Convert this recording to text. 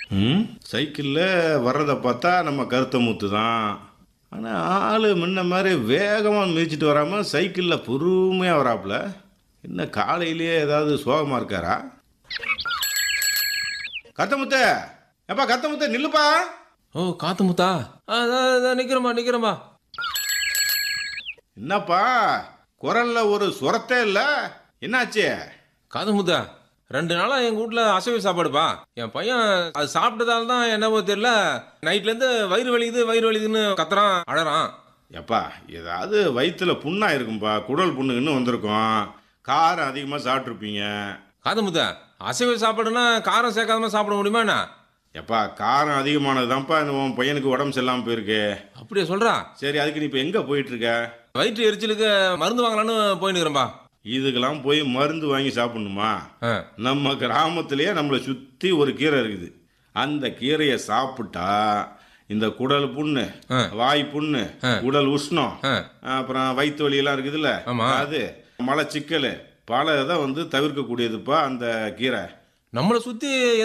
ம் சைக்கிளில் வர்றதை பார்த்தா நம்ம கருத்த மூத்து தான் ஆனால் ஆள் முன்ன மாதிரி வேகமாக மிதிச்சிட்டு வராமல் சைக்கிளில் பொறுமையாக வராப்புல என்ன காலையிலேயே ஏதாவது சோகமாக இருக்காரா கத்தமுத்த எப்பா கத்தமுத்த நில்லுப்பா ஓ காத்து முத்தா ஆ, இதோ, இதோ நிக்கிறேன்பா நிக்கிறேன்பா என்னப்பா குரல்ல ஒரு சுரத்தே இல்லை என்னாச்சு காது முத்தா ரெண்டு நாளா எங்க வீட்ல அசைவ சாப்பாடுப்பா என் பையன் அது சாப்பிட்டதால தான் என்னவோ தெரியல நைட்ல இருந்து வயிறு வலிக்குது வயிறு வலிக்குதுன்னு கத்துறான் அழறான் எப்பா ஏதாவது வயிற்றுல புண்ணா இருக்கும்பா குடல் புண்ணுன்னு வந்திருக்கும் காரம் அதிகமாக சாப்பிட்ருப்பீங்க காது முத்தா அசைவ சாப்பாடுனா காரம் சேர்க்காம சாப்பிட முடியுமா என்ன எப்பா காரம் அதிகமானது தான்ப்பா இந்த உன் பையனுக்கு உடம்பு சரியில்லாமல் போயிருக்கு அப்படியே சொல்றா சரி அதுக்கு நீ இப்போ எங்கே போயிட்டு இருக்க வயிற்று எரிச்சலுக்கு மருந்து வாங்கலான்னு போயின்னு இருக்கிறேன்பா இதுக்கெல்லாம் போய் மருந்து வாங்கி சாப்பிடணுமா ஆ, நம்ம கிராமத்திலேயே நம்மளை சுற்றி ஒரு கீரை இருக்குது அந்த கீரையை சாப்பிட்டா இந்த குடல் புண்ணு ஆ. வாய் புண்ணு உடல் உஷ்ணம் ஆ. அப்புறம் வயிற்று வலி எல்லாம் இருக்குதுல்ல ஆமா. அது மலச்சிக்கல் பல இதை வந்து தவிர்க்கக்கூடியதுப்பா அந்த கீரை நம்மளை சுத்தி